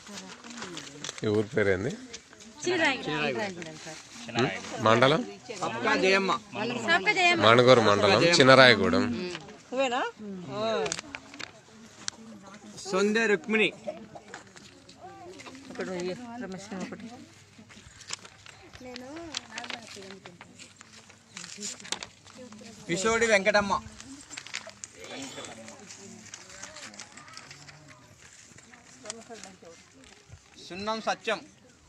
ఈ ఊరి పేరేంది సార్ మండలం పక్కా జయమ్మ సొక్క జయం మానగూరు మండలం చిన్నరాయగూడెం నువ్వేనా సొందే రుక్మిణి ఒకటి నువ్వు ఇయ్యి. రమేష్ నువ్వు ఒకటి కిషోడి వెంకటమ్మ సున్నం సత్యం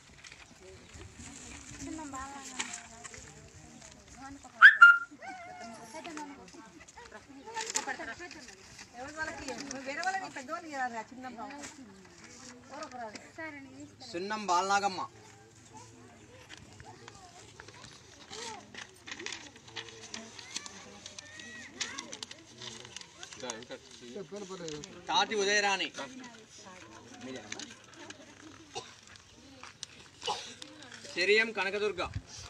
వేరే వాళ్ళని పెద్దవాళ్ళు ఇవ్వాలి చిన్న సున్నం బాలనాగమ్మ తాటి ఉదయరాణి శరియం కనకదుర్గ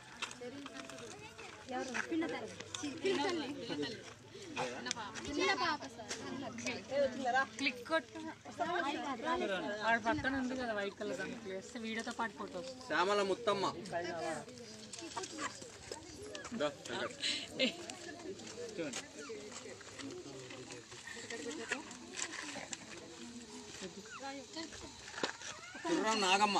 క్లిక్ కొట్టు వాడి పక్కన ఉంది కదా వైట్ కలర్ దానికి వేస్తే వీడియోతో పాటు ఫోటోస్ శ్యామల ముత్తమ్మ కుర్రం నాగమ్మ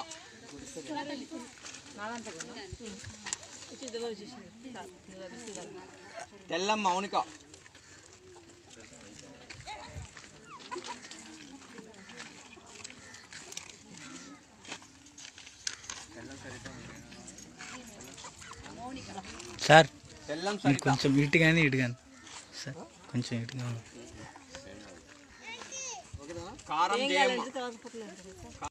తెల్లం మౌనిక సార్ తెల్లం మీరు సరిత కొంచెం ఇటు కానీ ఇటు కానీ సార్ కొంచెం ఇటు కానీ కారం జయమ్మ